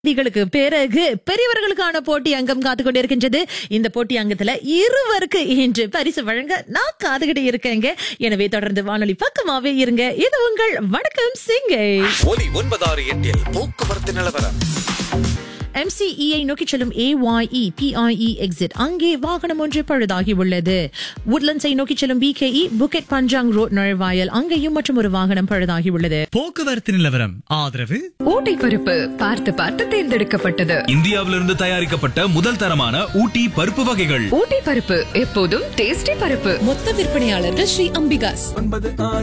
செய்திகளுக்கு பிறகு பெரியவர்களுக்கான போட்டி அங்கம் காத்துக் கொண்டிருக்கின்றது இந்த போட்டி அங்கத்துல இருவருக்கு இன்று பரிசு வழங்க நான் காதுகிட்டு இருக்கேங்க எனவே தொடர்ந்து வானொலி பக்கமாவே இருங்க இது உங்கள் வணக்கம் சிங்கை ஒலி ஒன்பதாறு எட்டில் போக்குவரத்து நிலவரம் எம்சிஇஐ நோக்கி செல்லும் ஏஒய்இ பிஐஇ எக்ஸிட் அங்கே வாகனம் ஒன்று பழுதாகி உள்ளது உட்லண்ட்ஸை நோக்கி செல்லும் பிகேஇ புக்கெட் பஞ்சாங் ரோட் நுழைவாயல் அங்கேயும் மற்றும் ஒரு வாகனம் பழுதாகி உள்ளது போக்குவரத்து நிலவரம் ஆதரவு ஊட்டி பருப்பு பார்த்து பார்த்து தேர்ந்தெடுக்கப்பட்டது இந்தியாவிலிருந்து தயாரிக்கப்பட்ட முதல் தரமான ஊட்டி பருப்பு வகைகள் ஊட்டி பருப்பு எப்போதும் டேஸ்டி பருப்பு மொத்த விற்பனையாளர்கள் ஸ்ரீ அம்பிகாஸ்